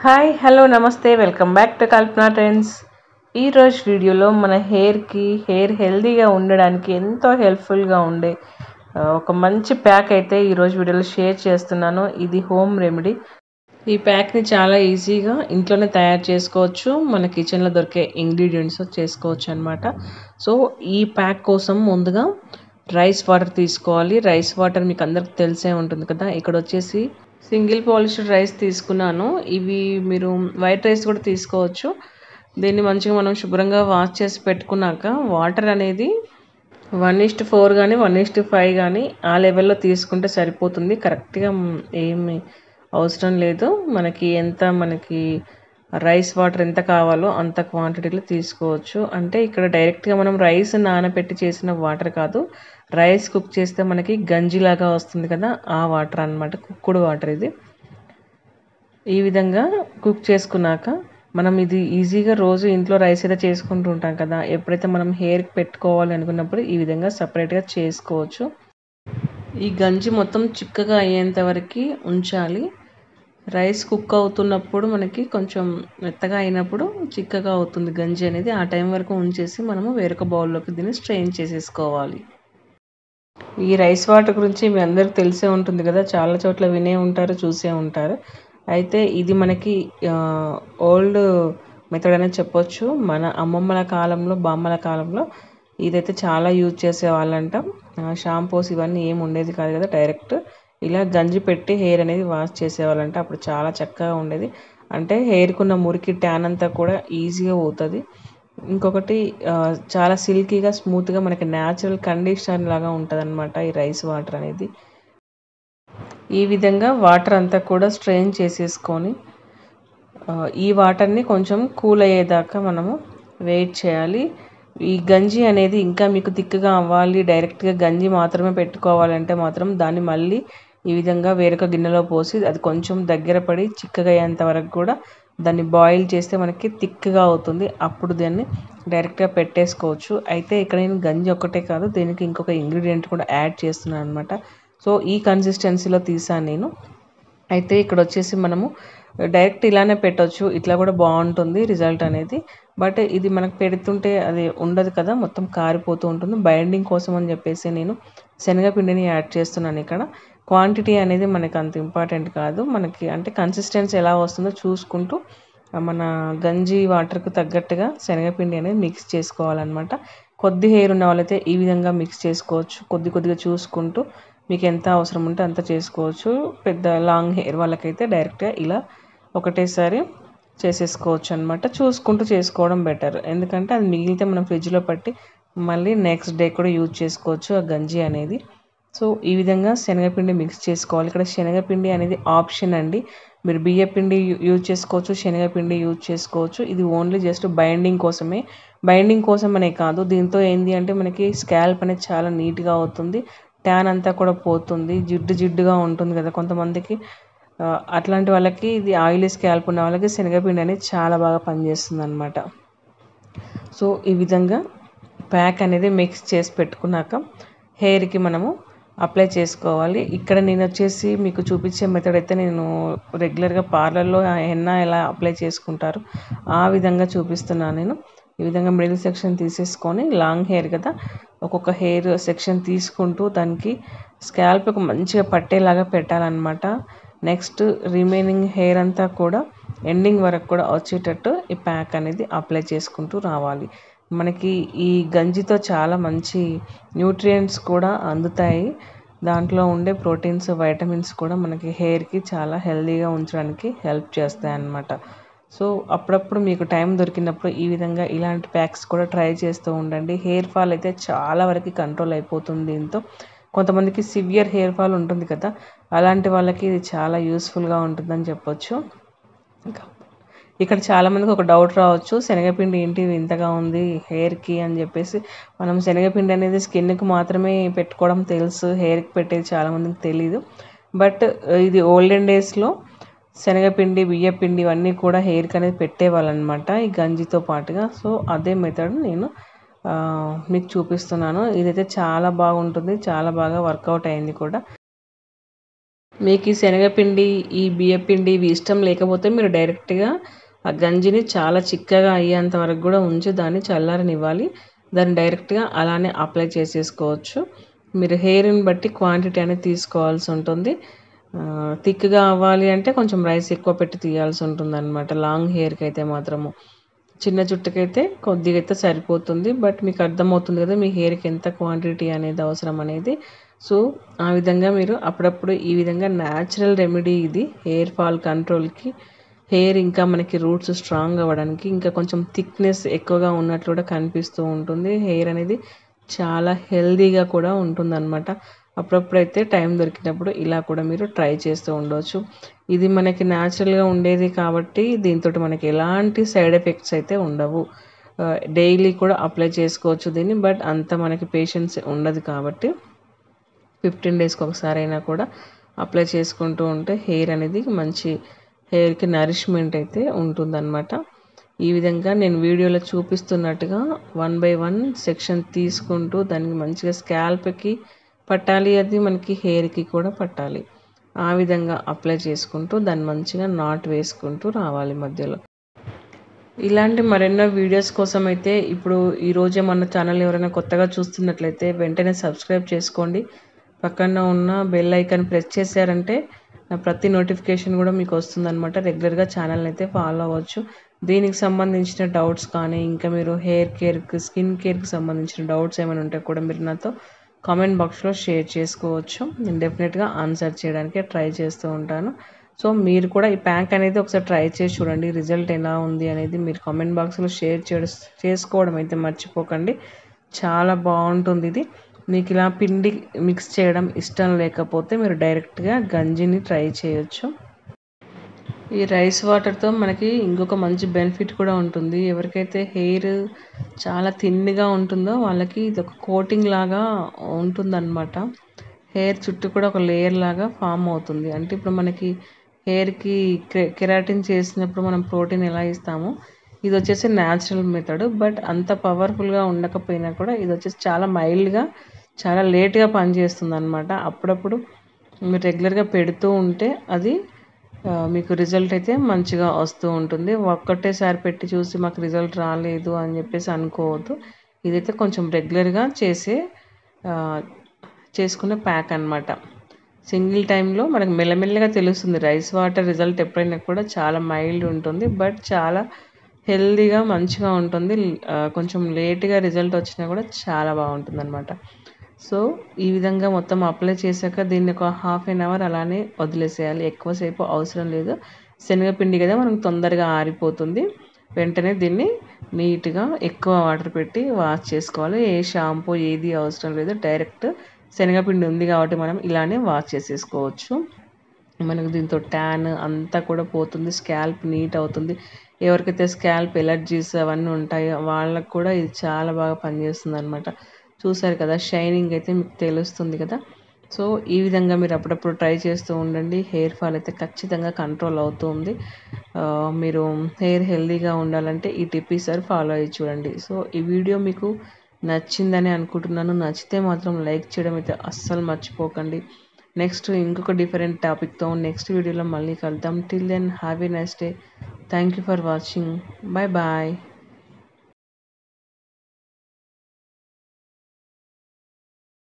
hi hello నమస్తే welcome back to Kalpana trends ఈరోజు వీడియోలో మన హెయిర్కి హెయిర్ హెల్దీగా ఉండడానికి ఎంతో హెల్ప్ఫుల్గా ఉండే ఆ, ఒక మంచి ప్యాక్ అయితే ఈరోజు వీడియోలో షేర్ చేస్తున్నాను ఇది హోమ్ రెమెడీ ఈ ప్యాక్ని చాలా ఈజీగా ఇంట్లోనే తయారు చేసుకోవచ్చు మన కిచెన్లో దొరికే ఇంగ్రీడియంట్స్ చేసుకోవచ్చు అనమాట సో ఈ ప్యాక్ కోసం ముందుగా రైస్ వాటర్ తీసుకోవాలి రైస్ వాటర్ మీకు అందరికి తెలిసే ఉంటుంది కదా ఇక్కడ వచ్చేసి సింగిల్ పాలిష్డ్ రైస్ తీసుకున్నాను ఇవి మీరు వైట్ రైస్ కూడా తీసుకోవచ్చు దీన్ని మంచిగా మనం శుభ్రంగా వాష్ చేసి పెట్టుకున్నాక వాటర్ అనేది వన్ ఇస్ట్ ఫోర్ కానీ వన్ ఇస్ట్ ఫైవ్ కానీ ఆ లెవెల్లో తీసుకుంటే సరిపోతుంది కరెక్ట్గా ఏమి అవసరం లేదు మనకి ఎంత మనకి రైస్ వాటర్ ఎంత కావాలో అంత క్వాంటిటీలో తీసుకోవచ్చు అంటే ఇక్కడ డైరెక్ట్గా మనం రైస్ నానబెట్టి చేసిన వాటర్ కాదు రైస్ కుక్ చేస్తే మనకి గంజిలాగా వస్తుంది కదా ఆ వాటర్ అన్నమాట కుక్కుడు వాటర్ ఇది ఈ విధంగా కుక్ చేసుకున్నాక మనం ఇది ఈజీగా రోజు ఇంట్లో రైస్ అయితే చేసుకుంటూ ఉంటాం కదా ఎప్పుడైతే మనం హెయిర్కి పెట్టుకోవాలి అనుకున్నప్పుడు ఈ విధంగా సపరేట్గా చేసుకోవచ్చు ఈ గంజి మొత్తం చిక్కగా అయ్యేంత వరకు ఉంచాలి రైస్ కుక్ అవుతున్నప్పుడు మనకి కొంచెం మెత్తగా అయినప్పుడు చిక్కగా అవుతుంది గంజి అనేది ఆ టైం వరకు ఉంచేసి మనము వేరొక బౌల్లోకి దీన్ని స్ట్రెయిన్ చేసేసుకోవాలి ఈ రైస్ వాటర్ గురించి మీ అందరికి తెలిసే ఉంటుంది కదా చాలా చోట్ల వినే ఉంటారు చూసే ఉంటారు అయితే ఇది మనకి ఓల్డ్ మెథడ్ అనేది చెప్పొచ్చు మన అమ్మమ్మల కాలంలో బామ్మల కాలంలో ఇదైతే చాలా యూజ్ చేసేవాళ్ళంట షాంపూస్ ఇవన్నీ ఏం ఉండేది కాదు కదా డైరెక్ట్ ఇలా గంజి పెట్టి హెయిర్ అనేది వాష్ చేసేవాళ్ళంట అప్పుడు చాలా చక్కగా ఉండేది అంటే హెయిర్కి ఉన్న మురికి ట్యాన్ అంతా కూడా ఈజీగా పోతుంది ఇంకొకటి ఆ, చాలా సిల్కీగా స్మూత్గా మనకి న్యాచురల్ కండిషనర్ లాగా ఉంటుంది అనమాట ఈ రైస్ వాటర్ అనేది ఈ విధంగా వాటర్ అంతా కూడా స్ట్రెయిన్ చేసేసుకొని ఆ, ఈ వాటర్ని కొంచెం కూల్ అయ్యేదాకా మనము వెయిట్ చేయాలి ఈ గంజి అనేది ఇంకా మీకు తిక్కగా అవ్వాలి డైరెక్ట్గా గంజి మాత్రమే పెట్టుకోవాలంటే మాత్రం దాన్ని మళ్ళీ ఈ విధంగా వేరొక గిన్నెలో పోసి అది కొంచెం దగ్గర పడి చిక్కగా అయ్యేంత వరకు కూడా దాన్ని బాయిల్ చేస్తే మనకి థిక్గా అవుతుంది అప్పుడు దాన్ని డైరెక్ట్గా పెట్టేసుకోవచ్చు అయితే ఇక్కడ నేను గంజి ఒక్కటే కాదు దీనికి ఇంకొక ఇంగ్రీడియంట్ కూడా యాడ్ చేస్తున్నాను అనమాట సో ఈ కన్సిస్టెన్సీలో తీసాను నేను అయితే ఇక్కడ వచ్చేసి మనము డైరెక్ట్ ఇలానే పెట్టొచ్చు ఇట్లా కూడా బాగుంటుంది రిజల్ట్ అనేది బట్ ఇది మనకు పెడుతుంటే అది ఉండదు కదా మొత్తం కారిపోతూ ఉంటుంది బైండింగ్ కోసం అని చెప్పేసి నేను శనగపిండిని యాడ్ చేస్తున్నాను ఇక్కడ క్వాంటిటీ అనేది మనకి అంత ఇంపార్టెంట్ కాదు మనకి అంటే కన్సిస్టెన్సీ ఎలా వస్తుందో చూసుకుంటూ ఆ మన గంజి వాటర్కి తగ్గట్టుగా శనగపిండి అనేది మిక్స్ చేసుకోవాలన్నమాట కొద్ది హెయిర్ ఉన్న వాళ్ళైతే ఈ విధంగా మిక్స్ చేసుకోవచ్చు కొద్ది కొద్దిగా చూసుకుంటూ మీకు ఎంత అవసరం ఉంటే అంత చేసుకోవచ్చు పెద్ద లాంగ్ హెయిర్ వాళ్ళకైతే డైరెక్ట్గా ఇలా ఒకటేసారి చేసేసుకోవచ్చు అనమాట చూసుకుంటూ చేసుకోవడం బెటర్ ఎందుకంటే అది మిగిలితే మనం ఫ్రిడ్జ్లో పట్టి మళ్ళీ నెక్స్ట్ డే కూడా యూజ్ చేసుకోవచ్చు ఆ గంజి అనేది సో ఈ విధంగా శనగపిండి మిక్స్ చేసుకోవాలి ఇక్కడ శనగపిండి అనేది ఆప్షన్ అండి మీరు బియ్యపిండి యూ- యూజ్ చేసుకోవచ్చు శనగపిండి యూజ్ చేసుకోవచ్చు ఇది ఓన్లీ జస్ట్ బైండింగ్ కోసమే బైండింగ్ కోసం అనే కాదు దీంతో ఏంది అంటే మనకి స్కాల్ప్ అనేది చాలా నీట్గా అవుతుంది ట్యాన్ అంతా కూడా పోతుంది జిడ్డు జిడ్డుగా ఉంటుంది కదా కొంతమందికి ఆ, అట్లాంటి వాళ్ళకి ఇది ఆయిలీ స్కాల్ప్ ఉన్న వాళ్ళకి శనగపిండి అనేది చాలా బాగా పనిచేస్తుంది అనమాట సో ఈ విధంగా ప్యాక్ అనేది మిక్స్ చేసి పెట్టుకున్నాక హెయిర్కి మనము అప్లై చేసుకోవాలి ఇక్కడ నేను వచ్చేసి మీకు చూపించే మెథడ్ అయితే నేను రెగ్యులర్గా పార్లర్లో హెన్నా ఎలా అప్లై చేసుకుంటారు ఆ విధంగా చూపిస్తున్నాను నేను ఈ విధంగా మిడిల్ సెక్షన్ తీసేసుకొని లాంగ్ హెయిర్ కదా ఒక్కొక్క హెయిర్ సెక్షన్ తీసుకుంటూ దానికి స్కాల్ప్కి మంచిగా పట్టేలాగా పెట్టాలన్నమాట నెక్స్ట్ రిమైనింగ్ హెయిర్ అంతా కూడా ఎండింగ్ వరకు కూడా వచ్చేటట్టు ఈ ప్యాక్ అనేది అప్లై చేసుకుంటూ రావాలి మనకి ఈ గంజితో చాలా మంచి న్యూట్రియంట్స్ కూడా అందుతాయి దాంట్లో ఉండే ప్రోటీన్స్ వైటమిన్స్ కూడా మనకి హెయిర్కి చాలా హెల్తీగా ఉంచడానికి హెల్ప్ చేస్తాయి అన్నమాట సో అప్పుడప్పుడు మీకు టైం దొరికినప్పుడు ఈ విధంగా ఇలాంటి ప్యాక్స్ కూడా ట్రై చేస్తూ ఉండండి హెయిర్ ఫాల్ అయితే చాలా వరకు కంట్రోల్ అయిపోతుంది దీంతో కొంతమందికి సివియర్ హెయిర్ ఫాల్ ఉంటుంది కదా అలాంటి వాళ్ళకి ఇది చాలా యూస్ఫుల్గా ఉంటుందని చెప్పొచ్చు ఇంకా ఇక్కడ చాలా మందికి ఒక డౌట్ రావచ్చు శనగపిండి ఏంటి ఇంతగా ఉంది హెయిర్కి అని చెప్పేసి మనం శనగపిండి అనేది స్కిన్కి మాత్రమే పెట్టుకోవడం తెలుసు హెయిర్కి పెట్టేది చాలా మందికి తెలియదు బట్ ఇది ఓల్డెన్ డేస్లో శనగపిండి బియ్యపిండి ఇవన్నీ కూడా హెయిర్కి అనేది పెట్టేవాళ్ళు అనమాట ఈ గంజితో పాటుగా సో అదే మెథడ్ నేను ఆ, మీకు చూపిస్తున్నాను ఇదైతే చాలా బాగుంటుంది చాలా బాగా వర్కౌట్ అయింది కూడా మీకు ఈ శనగపిండి ఈ బియ్యపిండి ఇవి ఇష్టం లేకపోతే మీరు డైరెక్ట్గా ఆ గంజిని చాలా చిక్కగా అయ్యేంత వరకు కూడా ఉంచి దాన్ని చల్లారనివ్వాలి దాన్ని డైరెక్ట్గా అలానే అప్లై చేసేసుకోవచ్చు మీరు హెయిర్ని బట్టి క్వాంటిటీ అనేది తీసుకోవాల్సి ఉంటుంది థిక్గా అవ్వాలి అంటే కొంచెం రైస్ ఎక్కువ పెట్టి తీయాల్సి ఉంటుంది అనమాట లాంగ్ హెయిర్కి అయితే మాత్రము చిన్న జుట్టుకైతే కొద్దిగా అయితే సరిపోతుంది బట్ మీకు అర్థమవుతుంది కదా మీ హెయిర్కి ఎంత క్వాంటిటీ అనేది అవసరం అనేది సో ఆ విధంగా మీరు అప్పుడప్పుడు ఈ విధంగా న్యాచురల్ రెమెడీ ఇది హెయిర్ ఫాల్ కంట్రోల్కి హెయిర్ ఇంకా మనకి రూట్స్ స్ట్రాంగ్ అవ్వడానికి ఇంకా కొంచెం థిక్నెస్ ఎక్కువగా ఉన్నట్లు కూడా కనిపిస్తూ ఉంటుంది హెయిర్ అనేది చాలా హెల్దీగా కూడా ఉంటుందన్నమాట అప్పుడప్పుడైతే టైం దొరికినప్పుడు ఇలా కూడా మీరు ట్రై చేస్తూ ఉండవచ్చు ఇది మనకి న్యాచురల్గా ఉండేది కాబట్టి దీంతో మనకి ఎలాంటి సైడ్ ఎఫెక్ట్స్ అయితే ఉండవు డైలీ కూడా అప్లై చేసుకోవచ్చు దీన్ని బట్ అంత మనకి పేషెన్స్ ఉండదు కాబట్టి ఫిఫ్టీన్ డేస్కి ఒకసారి అయినా కూడా అప్లై చేసుకుంటూ ఉంటే హెయిర్ అనేది మంచి హెయిర్కి నరిష్మెంట్ అయితే ఉంటుందన్నమాట ఈ విధంగా నేను వీడియోలో చూపిస్తున్నట్టుగా వన్ బై వన్ సెక్షన్ తీసుకుంటూ దానికి మంచిగా స్కాల్ప్కి పట్టాలి అది మనకి హెయిర్కి కూడా పట్టాలి ఆ విధంగా అప్లై చేసుకుంటూ దాన్ని మంచిగా నాట్ వేసుకుంటూ రావాలి మధ్యలో ఇలాంటి మరెన్నో వీడియోస్ కోసం అయితే ఇప్పుడు ఈరోజే మన ఛానల్ ఎవరైనా కొత్తగా చూస్తున్నట్లయితే వెంటనే సబ్స్క్రైబ్ చేసుకోండి పక్కన ఉన్న బెల్ ఐకాన్ ప్రెస్ చేశారంటే నా ప్రతి నోటిఫికేషన్ కూడా మీకు వస్తుందన్నమాట రెగ్యులర్గా ఛానల్ని అయితే ఫాలో అవ్వచ్చు దీనికి సంబంధించిన డౌట్స్ కానీ ఇంకా మీరు హెయిర్ కేర్కి స్కిన్ కేర్కి సంబంధించిన డౌట్స్ ఏమైనా ఉంటే కూడా మీరు నాతో కామెంట్ బాక్స్లో షేర్ చేసుకోవచ్చు నేను డెఫినెట్గా ఆన్సర్ చేయడానికి ట్రై చేస్తూ ఉంటాను సో మీరు కూడా ఈ ప్యాక్ అనేది ఒకసారి ట్రై చేసి చూడండి రిజల్ట్ ఎలా ఉంది అనేది మీరు కామెంట్ బాక్స్లో షేర్ చేసుకోవడం అయితే మర్చిపోకండి చాలా బాగుంటుంది ఇది మీకు ఇలా పిండి మిక్స్ చేయడం ఇష్టం లేకపోతే మీరు డైరెక్ట్గా గంజిని ట్రై చేయొచ్చు ఈ రైస్ వాటర్తో మనకి ఇంకొక మంచి బెనిఫిట్ కూడా ఉంటుంది ఎవరికైతే హెయిర్ చాలా థిన్గా ఉంటుందో వాళ్ళకి ఇది ఒక కోటింగ్ లాగా ఉంటుందన్నమాట హెయిర్ చుట్టూ కూడా ఒక లేయర్ లాగా ఫామ్ అవుతుంది అంటే ఇప్పుడు మనకి హెయిర్కి కెరాటిన్ చేసినప్పుడు మనం ప్రోటీన్ ఎలా ఇస్తామో ఇది వచ్చేసి న్యాచురల్ మెథడ్ బట్ అంత పవర్ఫుల్గా ఉండకపోయినా కూడా ఇది వచ్చేసి చాలా మైల్డ్గా చాలా లేట్గా పనిచేస్తుంది అనమాట అప్పుడప్పుడు మీరు రెగ్యులర్గా పెడుతూ ఉంటే అది మీకు రిజల్ట్ అయితే మంచిగా వస్తూ ఉంటుంది ఒక్కటేసారి పెట్టి చూసి మాకు రిజల్ట్ రాలేదు అని చెప్పేసి అనుకోవద్దు ఇదైతే కొంచెం రెగ్యులర్గా చేసే చేసుకునే ప్యాక్ అనమాట సింగిల్ టైంలో మనకు మెల్లమెల్లగా తెలుస్తుంది రైస్ వాటర్ రిజల్ట్ ఎప్పుడైనా కూడా చాలా మైల్డ్ ఉంటుంది బట్ చాలా హెల్దీగా మంచిగా ఉంటుంది కొంచెం లేట్గా రిజల్ట్ వచ్చినా కూడా చాలా బాగుంటుంది అనమాట సో ఈ విధంగా మొత్తం అప్లై చేశాక దీన్ని ఒక హాఫ్ అన్ అవర్ అలానే వదిలేసేయాలి ఎక్కువసేపు అవసరం లేదు శనగపిండి కదా మనకు తొందరగా ఆరిపోతుంది వెంటనే దీన్ని నీట్గా ఎక్కువ వాటర్ పెట్టి వాష్ చేసుకోవాలి ఏ షాంపూ ఏది అవసరం లేదు డైరెక్ట్ శనగపిండి ఉంది కాబట్టి మనం ఇలానే వాష్ చేసేసుకోవచ్చు మనకు దీంతో ట్యాన్ అంతా కూడా పోతుంది స్కాల్ప్ నీట్ అవుతుంది ఎవరికైతే స్కాల్ప్ ఎలర్జీస్ అవన్నీ ఉంటాయో వాళ్ళకు కూడా ఇది చాలా బాగా పనిచేస్తుంది అనమాట చూసారు కదా షైనింగ్ అయితే మీకు తెలుస్తుంది కదా సో ఈ విధంగా మీరు అప్పుడప్పుడు ట్రై చేస్తూ ఉండండి హెయిర్ ఫాల్ అయితే ఖచ్చితంగా కంట్రోల్ అవుతుంది మీరు హెయిర్ హెల్దీగా ఉండాలంటే ఈ టిప్ ఈసారి ఫాలో అయ్యి చూడండి సో ఈ వీడియో మీకు నచ్చిందని అనుకుంటున్నాను నచ్చితే మాత్రం లైక్ చేయడం అయితే అస్సలు మర్చిపోకండి నెక్స్ట్ ఇంకొక డిఫరెంట్ టాపిక్తో నెక్స్ట్ వీడియోలో మళ్ళీ కలుద్దాం till then have a nice day thank you for watching bye bye